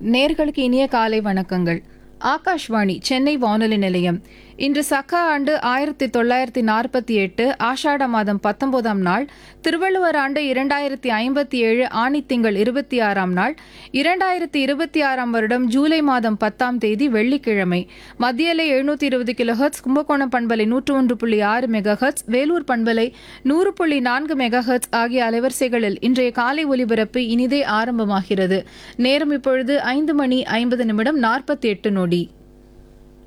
நேர்களுக்கு இனிய காலை வணக்கங்கள் ஆகாஷ்வாணி சென்னை வானொலி நிலையம் இன்று சக்க ஆண்டு ஆயிரத்தி தொள்ளாயிரத்தி நாற்பத்தி எட்டு ஆஷாட மாதம் பத்தொன்பதாம் நாள் திருவள்ளுவர் ஆண்டு இரண்டாயிரத்தி ஐம்பத்தி ஏழு ஆணித்திங்கள் இருபத்தி ஆறாம் நாள் இரண்டாயிரத்தி இருபத்தி ஆறாம் வருடம் ஜூலை மாதம் பத்தாம் தேதி வெள்ளிக்கிழமை மத்தியலை எழுநூத்தி இருபது கிலோஹர்ட்ஸ் கும்பகோணம் பண்பலை நூற்று ஒன்று புள்ளி ஆறு மெகாஹர்ட்ஸ் வேலூர் பண்பலை நூறு புள்ளி நான்கு மெகாஹர்ட்ஸ் ஆகிய அலைவரிசைகளில் இன்றைய காலை ஒலிபரப்பு இனிதே ஆரம்பமாகிறது நேரம் இப்பொழுது ஐந்து மணி ஐம்பது நிமிடம் நாற்பத்தி எட்டு நொடி